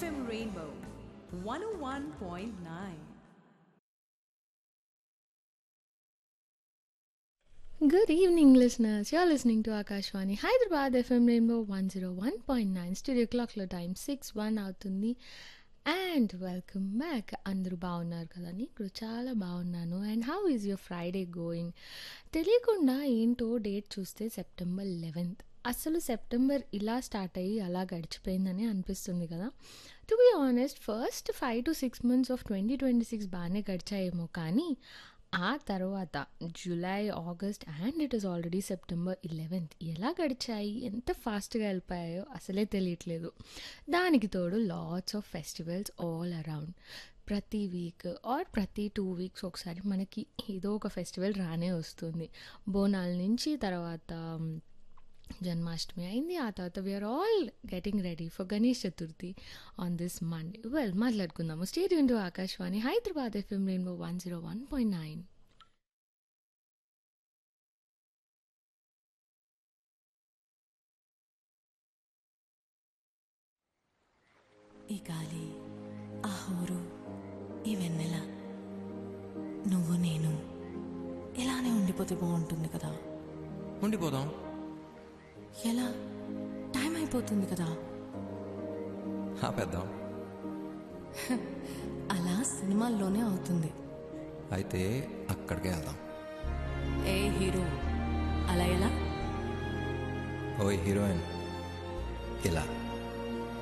FM Rainbow 101.9. Good evening, listeners. You're listening to Akashwani Hyderabad FM Rainbow 101.9 studio క్లాక్లో time six one అవుతుంది and welcome back అందరూ బాగున్నారు కదా ఇప్పుడు చాలా బాగున్నాను and how is your Friday going తెలియకుండా ఏంటో డేట్ చూస్తే సెప్టెంబర్ లెవెన్త్ అసలు సెప్టెంబర్ ఇలా స్టార్ట్ అయ్యి అలా గడిచిపోయిందని అనిపిస్తుంది కదా to be honest first five to six months of twenty twenty six బాగానే గడిచాయేమో కానీ ఆ తర్వాత July August and it is already September eleventh ఎలా గడిచాయి ఎంత ఫాస్ట్గా వెళ్ళిపోయాయో అసలే తెలియట్లేదు దానికి తోడు lots of festivals all around ప్రతి వీక్ ఆర్ ప్రతి టూ వీక్స్ ఒకసారి మనకి ఏదో ఒక ఫెస్టివల్ రానే వస్తుంది బోనాల నుంచి తర్వాత జన్మాష్టమి అయింది ఆ తర్వాత we're all getting ready for Ganesh Chaturthi on this Monday well మాట్లాడుకుందాము stay tuned to Akashvani Hyderabad FM rainbow one zero one point nine ఈ గాలి ఆ హోరు ఈ వెన్నెల నువ్వు నేను ఇలానే ఉండిపోతే బాగుంటుంది కదా ఉండిపోదాం ఎలా టైం అయిపోతుంది కదా ఆపేద్దాం అలా సినిమాల్లోనే అవుతుంది అయితే అక్కడికే వెళ్దాం ఏ హీరో అలా ఎలా ఓయ్ హీరోయిన్ ఇలా